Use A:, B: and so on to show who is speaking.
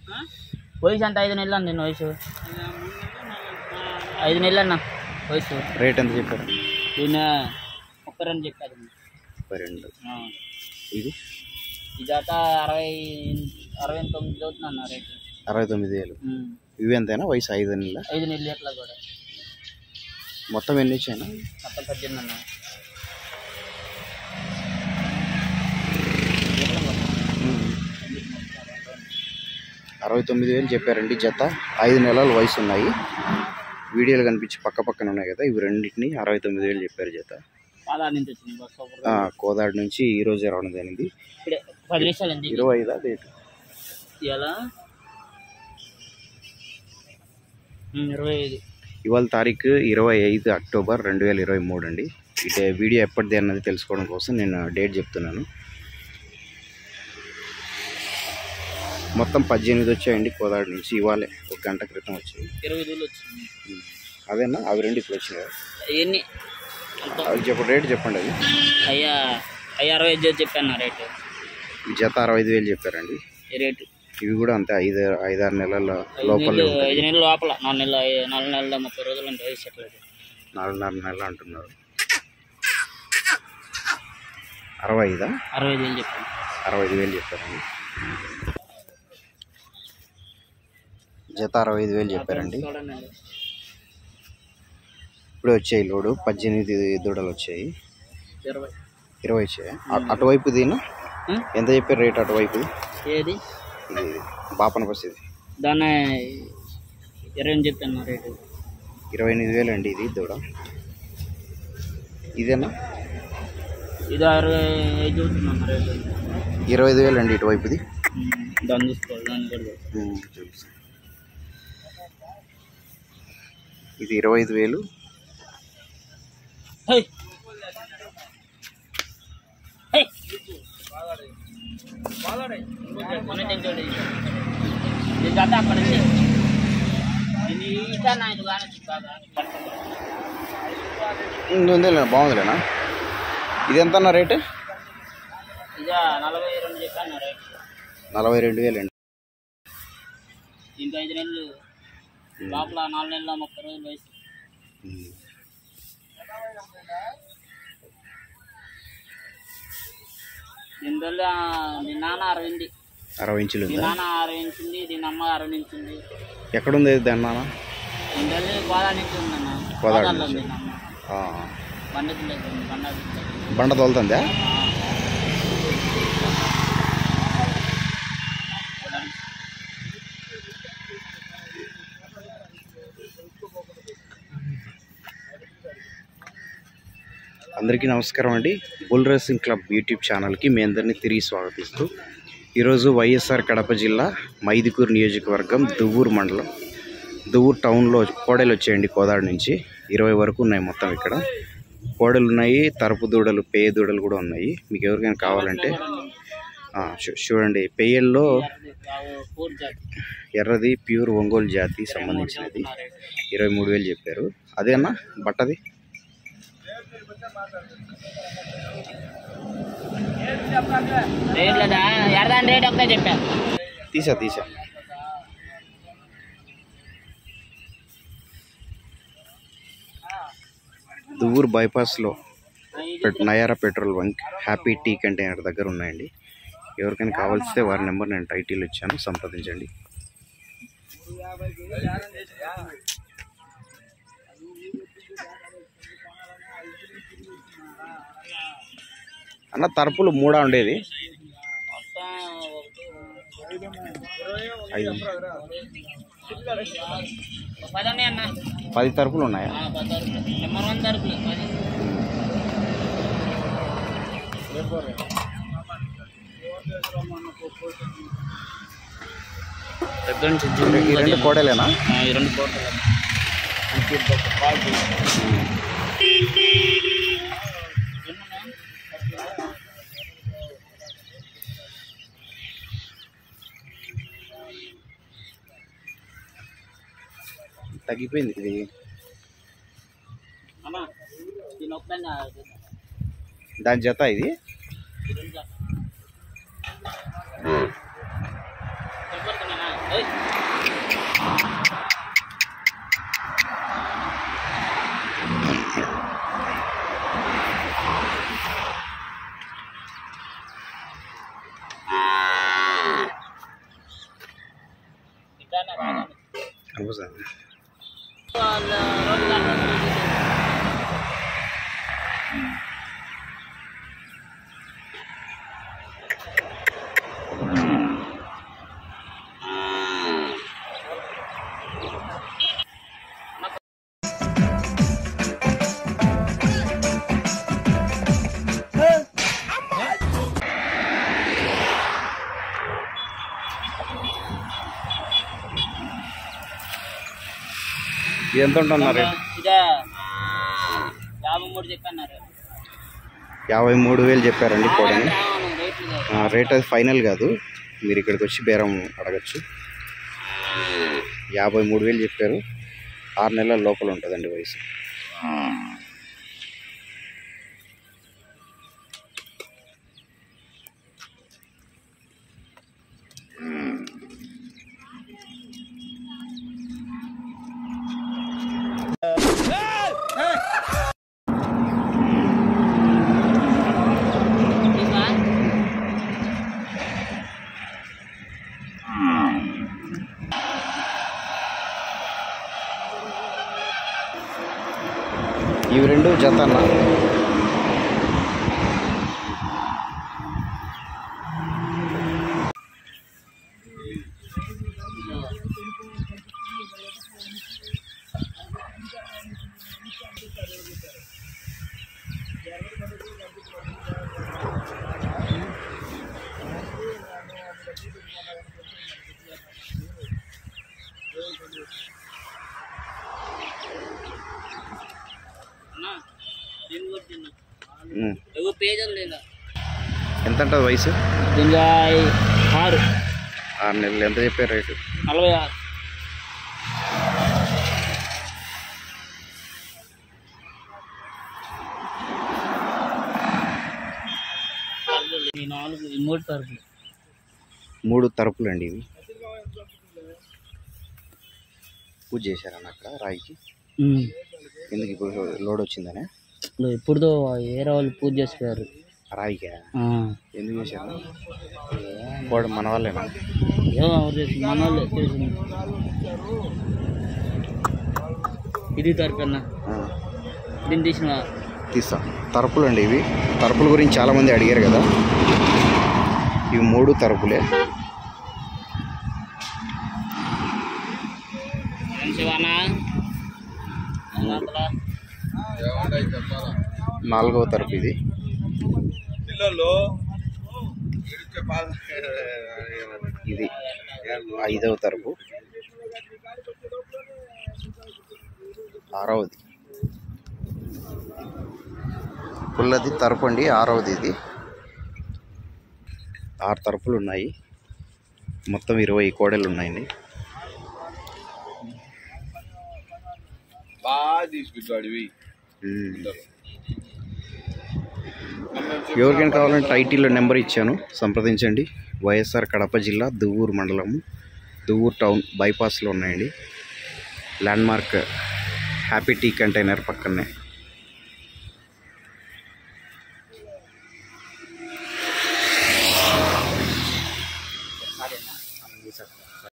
A: వయసు అంత ఐదు నెలలు అండి వయసు ఐదు నెలలు అన్న వయసు
B: రేట్ ఎంత చెప్పారు
A: దీన్ని ముప్పై రెండు చెప్పారు
B: ముప్పై రెండు
A: ఆ.
B: ఇది
A: ఈ జత అరవై అరవై తొమ్మిది చదువుతున్నా అన్న రేటు
B: అరవై తొమ్మిది వేలు
A: ఉమ్.
B: ఇవి ఎంతైనా వయసు ఐదు నెలల
A: ఐదు నెలలు ఎట్లా కూడా
B: మొత్తం ఎన్ని ఇచ్చాయినా
A: మొత్తం పద్దెనిమిది అన్న
B: అరవై తొమ్మిది వేలు చెప్పారండి జత ఐదు నెలల వయసు ఉన్నాయి వీడియోలు కనిపించి పక్క పక్కన ఉన్నాయి కదా ఇవి రెండింటిని అరవై తొమ్మిది వేలు చెప్పారు జత
A: పాదాల నుంచి వచ్చింది బస్ సూపర్
B: ఆ, కోదాడు నుంచి ఈ రోజే రావడం జరిగింది
A: ఇప్పుడే పది నిమిషాలు అండి
B: ఇరవై ఐదా డేట్
A: ఇలా ఇరవై ఐదు
B: ఇవాళ తారీఖు ఇరవై ఐదు అక్టోబర్ రెండు వేల ఇరవై మూడు అండి ఇటే వీడియో ఎప్పటిది అన్నది తెలుసుకోవడం కోసం నేను డేట్ చెప్తున్నాను మొత్తం పద్దెనిమిది వచ్చాయండి కోదాడు నుంచి ఇవాళే ఒక గంట క్రితం వచ్చాయి
A: ఇరవై వేలు వచ్చింది
B: అదేనా అవి రెండు ఇప్పుడు వచ్చినాయి
A: ఎన్ని ఎంత?
B: అవి చెప్పండి రేట్ చెప్పండి అది
A: అయ్యా అయ్యా అరవై ఐదు చెప్పాను రేటు
B: ఈ జత అరవై ఐదు వేలు చెప్పారండి
A: ఈ రేటు
B: ఇవి కూడా అంతే ఐదు ఐదారు నెలల
A: ఐదు
B: లోపలే
A: నెలలు
B: ఉంటాయి
A: ఐదు నెలల లోపల నాలుగు నెలలు ఐ- నాలుగు నెలల ముప్పై రోజులు అంటే వయసు ఎట్లేదు
B: నాలుగున్నర నెలలు అంటున్నారు అరవై ఐదా
A: అరవై ఐదు వేలు చెప్పాను
B: అరవై ఐదు వేలు చెప్పారండి జత అరవై ఐదు వేలు చెప్పారండి
A: చూడండి అండి.
B: ఇప్పుడే వచ్చాయి లోడు పద్దెనిమిది దూడలు వచ్చాయి
A: ఇరవై
B: ఇరవై వచ్చాయి అ- అటువైపు దీని
A: ఉం?
B: ఎంత చెప్పారు రేట్ అటువైపు
A: ఏది
B: ఇది బాపన బస్ ఇది
A: దాన్ని ఇరవై ఎనిమిది చెప్పాను రేటు
B: ఇరవై ఎనిమిది వేలు అండి ఇది దూడ ఇదేనా
A: ఇది అరవై ఐదు చూస్తున్నాను రేటు
B: ఇరవై ఐదు వేలు అండి ఇటువైపుది
A: ఉమ్, దాన్ని చూసుకోవాలి దాన్ని కూడా చూసుకోవాలి.
B: ఉం, చూపిస్తాను. ఇది ఇరవై ఐదు వేలు
A: హై! హై! మొన్న తెచ్చాడు ఇది. ఇది జత అక్కడ ఉంది. ఇది ఈట నా ఇది కానొచ్చు బాగా.
B: ఉందిలే బాగుందిలేనా ఇది ఎంత అన్న రేటు
A: ఇది నలభై రెండు చెప్పాను రేట్
B: నలభై రెండు వేలు అండి
A: ఇంకా ఐదు నెలలు లోపల నాలుగు నెలల ముప్పై రోజులు వయసు
B: ఉం.
A: దీనివల్ల దీని నాన్న అరవింది
B: అరవై ఇంచులు
A: దీని
B: ఉందా
A: నాన్న అరవించింది దీని అమ్మ అరవించింది
B: ఎక్కడుంది ఇది దాని నాన్న
A: దీనివల్ల గోదా నుంచి ఉందన్న
B: గోదావరి
A: గోదావరిలో
B: నుంచి.
A: ఉంది అమ్మ
B: ఆ.
A: బండకి లేదు బండ
B: బండ తోలుతుందా అందరికీ నమస్కారం అండి బుల్ రేసింగ్ క్లబ్ యూట్యూబ్ ఛానల్కి మీ అందరినీ తిరిగి స్వాగతిస్తూ ఈరోజు వైఎస్ఆర్ కడప జిల్లా మైదుకూరు నియోజకవర్గం దువ్వూరు మండలం దువ్వూరు టౌన్లో కోడలు వచ్చాయండి కోదాడు నుంచి ఇరవై వరకు ఉన్నాయి మొత్తం ఇక్కడ కోడలు ఉన్నాయి తరపు దూడలు పేయ దూడలు కూడా ఉన్నాయి మీకు ఎవరికైనా కావాలంటే ఆ, చూ- చూడండి పేయల్లో
A: పూర్ జాతి
B: ఎర్రది ప్యూర్ ఒంగోలు జాతి సంబంధించినది ఇరవై మూడు వేలు చెప్పారు అదేనా బట్టది
A: రేట్ లేదా ఎరదాని రేట్ ఒకటే చెప్పా
B: తీసా తీసా దువ్వూరు బైపాస్లో పెట్ Nayara petrol bunk happy tea container దగ్గర ఉన్నాయండి ఎవరికైనా కావాల్సితే వారి నెంబర్ నేను టైటిల్ ఇచ్చాను సంప్రదించండి అన్న తరపులు మూడా ఉండేది
A: మొత్తం
B: ఐదు
A: పది ఉన్నాయి అన్న
B: పది తరపులు ఉన్నాయా
A: ఆ, పది తరుపులు నెంబర్ వన్ తరుపులు పది దగ్గర నుంచి
B: ఈ రెండు కోడలేనా
A: ఈ రెండు కోట్లు
B: తగ్గిపోయింది ఇది
A: అమ్మా దీని ఒక్కదాన్ని
B: దాని జత ఇది
A: రెండు చెప్పబడుతున్నానా ఓయ్. ఇట్లానే బాగా.
B: కనిపిస్తుంది
A: వాళ్ళ రోజు గంటలు
B: ఇది ఎంత ఉంటున్నారు
A: ఇదే యాభై మూడు చెప్పన్నారు
B: యాభై మూడు వేలు చెప్పారండి కోడని
A: రావను రేట్లు కాదు.
B: ఆ, రేట్ అది ఫైనల్ కాదు మీరు ఇక్కడికి వచ్చి బేరం అడగచ్చు యాభై మూడు వేలు చెప్పారు ఆరు నెలల లోపల ఉంటుందండి వయసు
A: ఇంకా
B: ఇవి రెండు జత అన్న
A: అన్నా దీని కొట్టిన
B: ఉమ్.
A: ఎవ పేజీలు లేదా
B: ఎంత ఉంటుంది వయసు
A: దీనిగా ఆరు
B: ఆరు నెలలు ఎంత చెప్పారు రేటు
A: నలభై ఆరు ఈ నాలుగు ఈ మూడు తరపులు
B: మూడు తరపులండి ఇవి పూజ చేశారన్న అక్కడ రాయికి ఎందుకు ఇప్పుడు లోడ్ వచ్చిందనే
A: ఎప్పుడుదో ఏరే వాళ్ళు పూజ చేసిపోయారు
B: రాయికా ఎందుకు చేశారు కోడ మన వాళ్ళేనా
A: ఏమో ఎవరు చేసి మన వాళ్ళే చేసింది ఇది తరపున
B: ఆ,
A: దీన్ని తీసిన
B: తీస్తా తరపులు అండి ఇవి తరపుల గురించి చాలామంది అడిగారు కదా ఇవి మూడు తరపులే
A: శివానా
B: నాలుగవ తరపు ఇది ఇది ఐదవ తరపు ఆరవది పుల్లది తరపు అండి ఆరవది ఇది ఆరు తరపులు ఉన్నాయి మొత్తం ఇరవై కోడలు ఉన్నాయండి
C: బాగా తీసుకుంటాడు ఇవి
B: ఉమ్. ఎవరికైనా కావాలంటే టైటిల్లో నెంబర్ ఇచ్చాను సంప్రదించండి వైఎస్ఆర్ కడప జిల్లా దువ్వూరు మండలము దువ్వూరు టౌన్ బైపాస్లో ఉన్నాయండి ల్యాండ్మార్క్ హ్యాపీ టీ కంటైనర్ పక్కనే